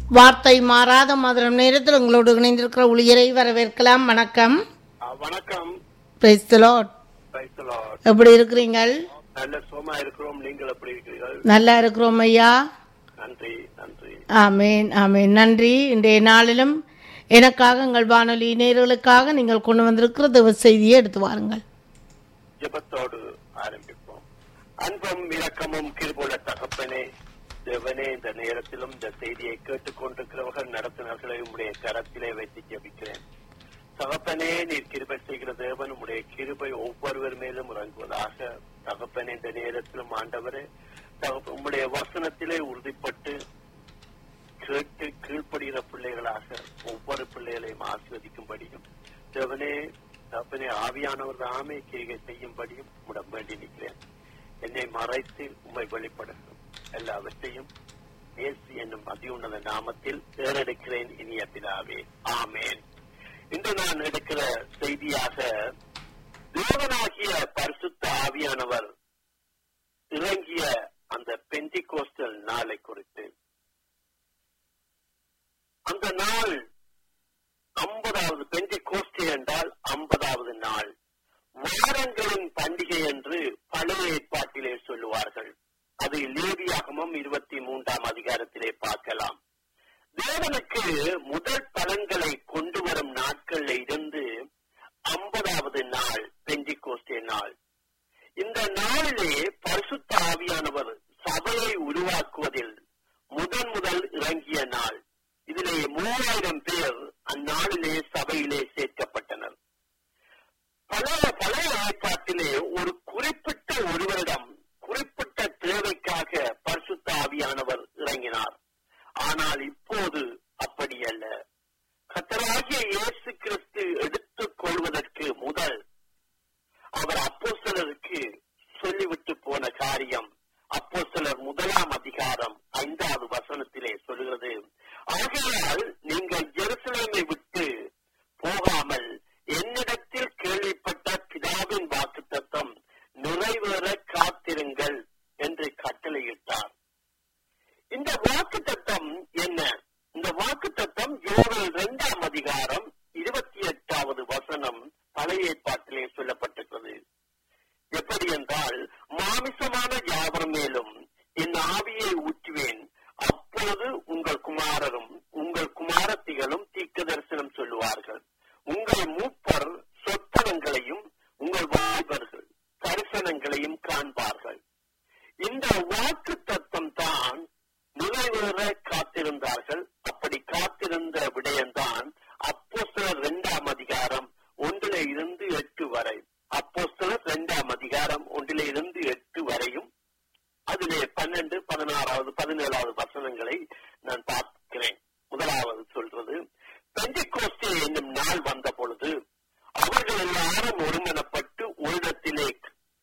வார்த்தை மாறாத மதுரம் நேரத்தில் உங்களோடு இணைந்திருக்கிற ஊழியரை வரவேற்கலாம் வணக்கம் ஆ, வணக்கம் Praise the Lord. Praise the Lord. எப்படி இருக்கிறீங்கள் நல்ல சுகமா இருக்கிறோம் நீங்கள் எப்படி இருக்கிறீர்கள் நல்லா இருக்கிறோம் ஐயா நன்றி நன்றி ஆமேன் ஆமேன் நன்றி இன்றைய நாளிலும் எனக்காக எங்கள் வானொலி நேர்களுக்காக நீங்கள் கொண்டு வந்திருக்கிற தேவ செய்தியை எடுத்து வாருங்கள் ஜெபத்தோடு ஆரம்பிப்போம் அன்பும் இரக்கமும் கிருபுள்ள தகப்பனே தேவனே இந்த நேரத்திலும் இந்த செய்தியை கேட்டுக்கொண்டிருக்கிறவர்கள் நடத்தினர்களை உம்முடைய கரத்திலே வைத்து ஜெபிக்கிறேன் தகப்பனே நீர் கிருபை செய்கிற தேவன் உம்முடைய கிருபை ஒவ்வொருவர் மேலும் இறங்குவதாக தகப்பனே இந்த நேரத்திலும் ஆண்டவரே தகப்ப உம்முடைய வசனத்திலே உறுதிப்பட்டு கேட்டு கீழ்ப்படுகிற பிள்ளைகளாக ஒவ்வொரு பிள்ளைகளையும் ஆசிர்வதிக்கும்படியும் தேவனே தப்பனே ஆவியானவர் தாமே கிரிகை செய்யும்படியும் உடம் வேண்டி நிற்கிறேன் என்னை மறைத்து உம்மை வெளிப்படுத்தும் எல்லாவற்றையும் இயேசு என்னும் அதியுன்னத நாமத்தில் ஏறெடுக்கிறேன் இனிய பிதாவே ஆமேன் இன்று நான் எடுக்கிற செய்தியாக தேவனாகிய பரிசுத்த ஆவியானவர் இறங்கிய அந்த பெந்திகோஸ்டல் நாளை குறித்து அந்த நாள் ஐம்பதாவது பெந்தி கோஷ்டி என்றால் ஐம்பதாவது நாள் வாரங்களின் பண்டிகை என்று பழைய ஏற்பாட்டிலே சொல்லுவார்கள் அது லேவியாகமும் இருபத்தி மூன்றாம் அதிகாரத்திலே பார்க்கலாம் தேவனுக்கு முதல் பலன்களை கொண்டு வரும் நாட்கள்ல இருந்து ஐம்பதாவது நாள் பெந்தி கோஷ்டி நாள் இந்த நாளிலே பரிசுத்த ஆவியானவர் சபையை உருவாக்குவதில் முதன் முதல் இறங்கிய நாள் இதிலே மூவாயிரம் பேர் அந்நாளிலே சபையிலே சேர்க்கப்பட்டனர் பழைய பழைய ஏற்பாட்டிலே ஒரு குறிப்பிட்ட ஒருவரிடம் குறிப்பிட்ட தேவைக்காக பரிசுத்த ஆவியானவர் இறங்கினார் ஆனால் இப்போது அப்படி அல்ல கத்தராகிய இயேசு கிறிஸ்து எடுத்துக் கொள்வதற்கு முதல் அவர் அப்போஸ்தலருக்கு சொல்லிவிட்டு போன காரியம் அப்போஸ்தலர் முதலாம் அதிகாரம் ஐந்தாவது வசனத்திலே சொல்கிறது ஆகையால் நீங்கள் ஜெருசலேமை விட்டு போகாமல் என்னிடத்தில் கேள்விப்பட்ட பிதாவின் வாக்குத்தத்தம் நிறைவேற காத்திருங்கள் என்று கட்டளையிட்டார் இந்த வாக்குத்தத்தம் என்ன இந்த வாக்குத்தத்தம் யோவேல் இரண்டாம் அதிகாரம் இருபத்தி எட்டாவது வசனம் பழைய ஏற்பாட்டிலே சொல்லப்பட்டிருக்கிறது எப்படி என்றால் மாமிசமான யாவர் மேலும் என் ஆவியை ஊற்றுவேன் அப்போது உங்கள் குமாரரும் உங்கள் குமாரத்திகளும் தீர்க்க தரிசனம் சொல்லுவார்கள் உங்கள் மூப்பர் சொப்பனங்களையும் உங்கள் வாலிபர்கள் தரிசனங்களையும் காண்பார்கள் இந்த வாக்கு தத்துவம் தான் நிறைவேற காத்திருந்தார்கள் அப்படி காத்திருந்த விடயம்தான் அப்போஸ்தலர் இரண்டாம் அதிகாரம் ஒன்றிலே இருந்து எட்டு வரை அப்போஸ்தலர் இரண்டாம் அதிகாரம் ஒன்றிலே இருந்து எட்டு வரையும் அதிலே பன்னெண்டு பதினாறாவது பதினேழாவது வசனங்களை நான் பார்க்கிறேன் முதலாவது சொல்றது பெண்டிகோஸ்டே என்னும் நாள் வந்த